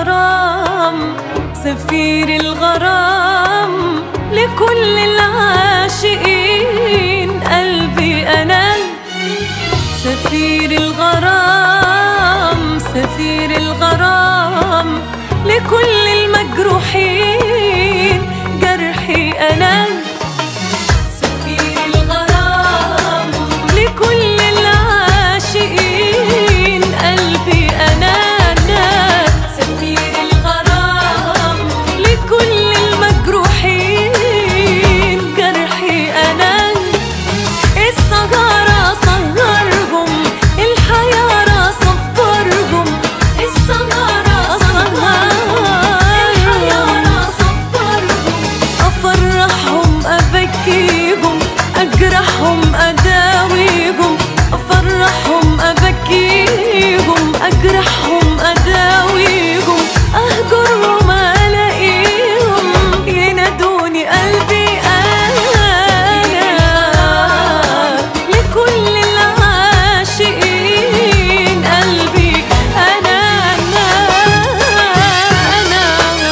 الغرام سفير الغرام لكل العاشقين قلبي أنا سفير الغرام سفير الغرام لكل المجروحين جرحي أنا سفير الغرام لكل العاشقين قلبي أنا أنا سفير الغرام لكل المجروحين جرحي أنا الصغارة صغرهم الحيارة صبرهم الصغارة صغرهم الحيارة صبرهم أفرحهم أبكيهم أجرحهم أداويهم أفرحهم أبكيهم أجرحهم أداويهم أهجرهم ألاقيهم ينادوني قلبي أنا لكل العاشقين قلبي أنا أنا أنا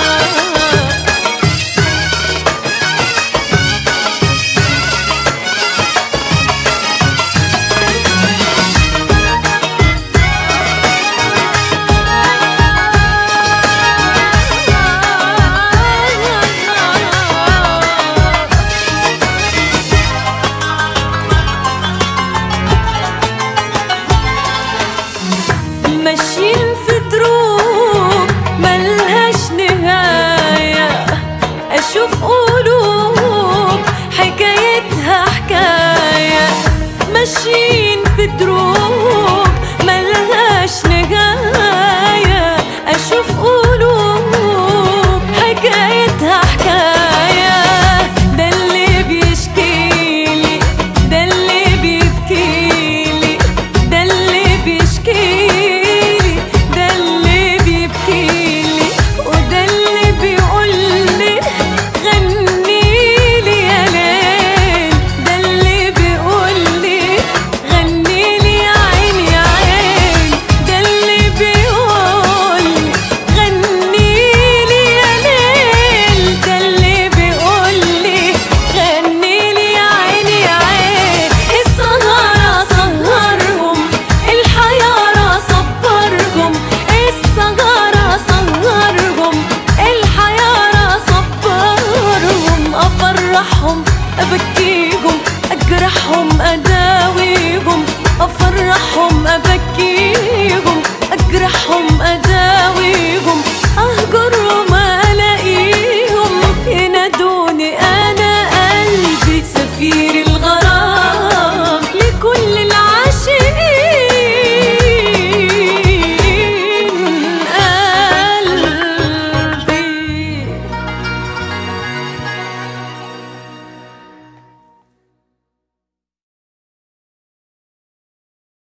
ماشيين في دروب ملهاش نهاية أشوف قلوب حكايتها حكاية ماشيين في دروب ملهاش نهاية أشوف قلوب حكايتها